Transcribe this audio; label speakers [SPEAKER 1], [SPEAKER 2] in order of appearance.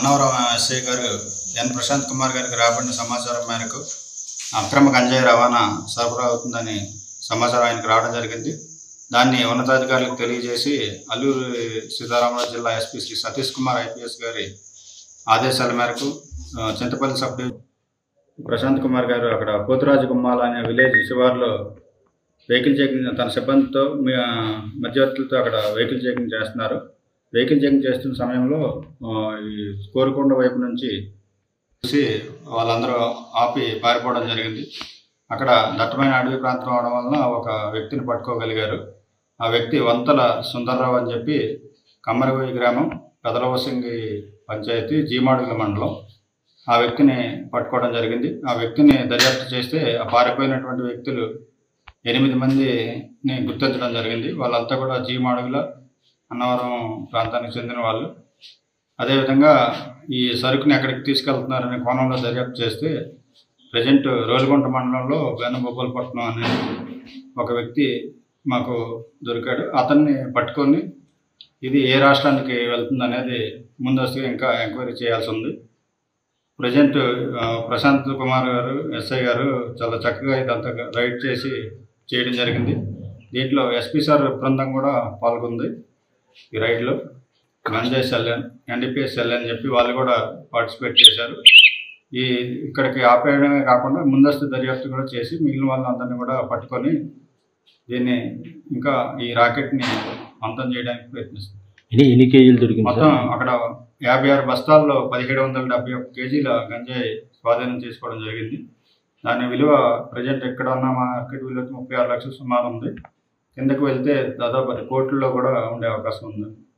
[SPEAKER 1] Annavaram SI గారు ఎన్ ప్రశాంత్ కుమార్ గారికి రాబడిన సమాచారం మేరకు అక్రమ గంజాయి రవాణా సరఫరా అవుతుందని సమాచారం ఆయనకు రావడం జరిగింది దాన్ని ఉన్నతాధికారులకు తెలియజేసి అల్లూరు సీతారామరాజు జిల్లా ఎస్పీ శ్రీ సతీష్ కుమార్ ఐపీఎస్ గారి ఆదేశాల మేరకు ఆ, చింతపల్లి సబ్ డివిజన్ ప్రశాంత్ కుమార్ గారు అక్కడ పోతురాజు గుమ్మాల అనే విలేజ్ శివార్లో వెహికల్ చెకింగ్ తన సిబ్బందితో మీ- ఆ, మధ్యవర్తులతో అక్కడ వెహికల్ చెకింగ్ చేస్తున్నారు వెహికల్ చెకింగ్ చేస్తున్న సమయంలో ఆ, ఈ కోరుకొండ వైపు నుంచి చూసి వాళ్ళందరూ ఆపి పారిపోవడం జరిగింది అక్కడ దట్టమైన అడవి ప్రాంతం అవడం వలన ఒక వ్యక్తిని పట్టుకోగలిగారు ఆ వ్యక్తి వంతల సుందర్రావు అని చెప్పి కమ్మరగోయి గ్రామం పెదలవసింగి పంచాయతీ జీమాడుగుల మండలం ఆ వ్యక్తిని పట్టుకోవడం జరిగింది ఆ వ్యక్తిని దర్యాప్తు చేస్తే ఆ పారిపోయినటువంటి వ్యక్తులు ఎనిమిది మందిని గుర్తించడం జరిగింది వాళ్ళంతా కూడా జీమాడుగుల అన్నవరం ప్రాంతానికి చెందిన వాళ్ళు అదేవిధంగా ఈ సరుకుని ఎక్కడికి తీసుకెళ్తున్నారనే కోణంలో దర్యాప్తు చేస్తే ప్రజెంట్ రోలుగుంట మండలంలో వేణుగోపాలపట్నం అనే ఒక వ్యక్తి మాకు దొరికాడు అతన్ని పట్టుకొని ఇది ఏ రాష్ట్రానికి వెళ్తుంది అనేది ముందస్తుగా ఇంకా ఎంక్వైరీ చేయాల్సి ఉంది ప్రజెంట్ ఆ, ప్రశాంత్ కుమార్ గారు ఎస్ఐ గారు చాలా చక్కగా ఇదంతా రైడ్ చేసి చేయడం జరిగింది దీంట్లో ఎస్పీ సార్ బృందం కూడా పాల్గొంది ఈ రైడ్లో గంజాయి సెల్లెన్ ఎన్డీపీఎస్ సెల్ అని చెప్పి వాళ్ళు కూడా పార్టిసిపేట్ చేశారు ఈ ఇక్కడికి ఆపేయడమే కాకుండా ముందస్తు దర్యాప్తు కూడా చేసి మిగిలిన వాళ్ళందరినీ కూడా పట్టుకొని దీన్ని ఇంకా ఈ రాకెట్ని అంతం చేయడానికి ప్రయత్నిస్తుంది
[SPEAKER 2] ఎన్ని ఎన్ని కేజీలు దొరికింది
[SPEAKER 1] మొత్తం
[SPEAKER 2] సార్
[SPEAKER 1] అక్కడ యాభై ఆరు బస్తాల్లో పదిహేడు వందల డెబ్బై ఒక్క కేజీల గంజాయి స్వాధీనం చేసుకోవడం జరిగింది దాని విలువ ప్రజెంట్ ఎక్కడ ఉన్న మార్కెట్ విలువ ముప్పై ఆరు లక్షల సుమారు ఉంది కిందకు వెళ్తే దాదాపు అది కోట్లలో కూడా ఉండే అవకాశం ఉంది